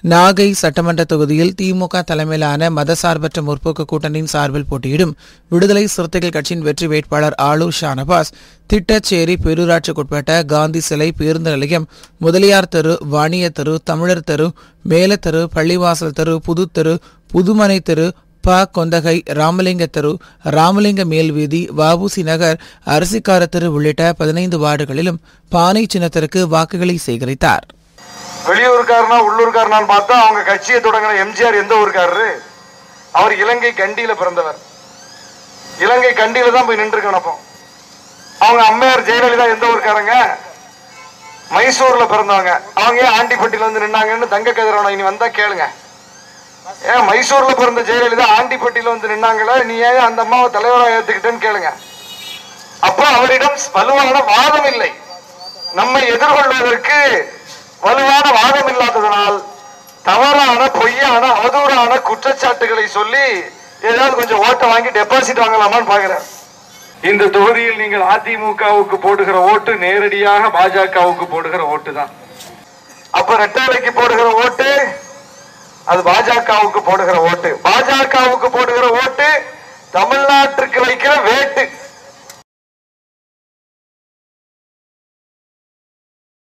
நாகை சட்டமன்ற தொகுதியில் திமுக தலைமையிலான மதசார்பற்ற முற்போக்கு கூட்டணியின் சார்பில் போட்டியிடும் விடுதலை சிறுத்தைகள் கட்சியின் வெற்றி வேட்பாளர் ஆளூர் ஷானபாஸ் திட்டச்சேரி பேரூராட்சிக்குட்பட்ட காந்தி சிலை பேருந்து நிலையம் முதலியார் தெரு வாணிய தெரு தமிழர் தெரு மேலத்தெரு பள்ளிவாசல் தெரு புதுத்தெரு புதுமனை தெரு ப கொந்தகை ராமலிங்க தெரு ராமலிங்க மேல்வீதி வஉசி நகர் அரிசிக்கார தெரு உள்ளிட்ட பதினைந்து வார்டுகளிலும் பானை சின்னத்திற்கு வாக்குகளை சேகரித்தார் வெளியூருக்காரனா உள்ளூர்காரனான்னு பார்த்தா அவங்க கட்சியை தொடங்கின எம்ஜிஆர் எந்த ஊருக்காரரு அவர் இலங்கை கண்டியில பிறந்தவர் இலங்கை கண்டியில தான் போய் நின்று அப்போ அவங்க அம்மையார் ஜெயலலிதா எந்த ஊருக்காரங்க மைசூர்ல பிறந்தவங்க அவங்க ஏன் ஆண்டிப்பட்டியில வந்து நின்னாங்கன்னு தங்க கதிரவனை இனி வந்தா கேளுங்க ஏன் மைசூர்ல பிறந்த ஜெயலலிதா ஆண்டிப்பட்டியில வந்து நின்னாங்களே நீ ஏன் அந்த அம்மாவை தலைவராக ஏத்துக்கிட்டேன்னு கேளுங்க அப்போ அவரிடம் வலுவான வாதம் இல்லை நம்மை எதிர்கொள்வதற்கு வலுவான வாதம் இல்லாததனால் தவறான பொய்யான அவதூறான குற்றச்சாட்டுகளை சொல்லி ஏதாவது கொஞ்சம் ஓட்டை வாங்கி டெபாசிட் வாங்கலாமான்னு பாக்குறேன் இந்த தொகுதியில் நீங்கள் அதிமுகவுக்கு போடுகிற ஓட்டு நேரடியாக பாஜகவுக்கு போடுகிற ஓட்டு தான் அப்ப ரெட்டாலைக்கு போடுகிற ஓட்டு அது பாஜகவுக்கு போடுகிற ஓட்டு பாஜகவுக்கு போடுகிற ஓட்டு தமிழ்நாட்டிற்கு வைக்கிற வேட்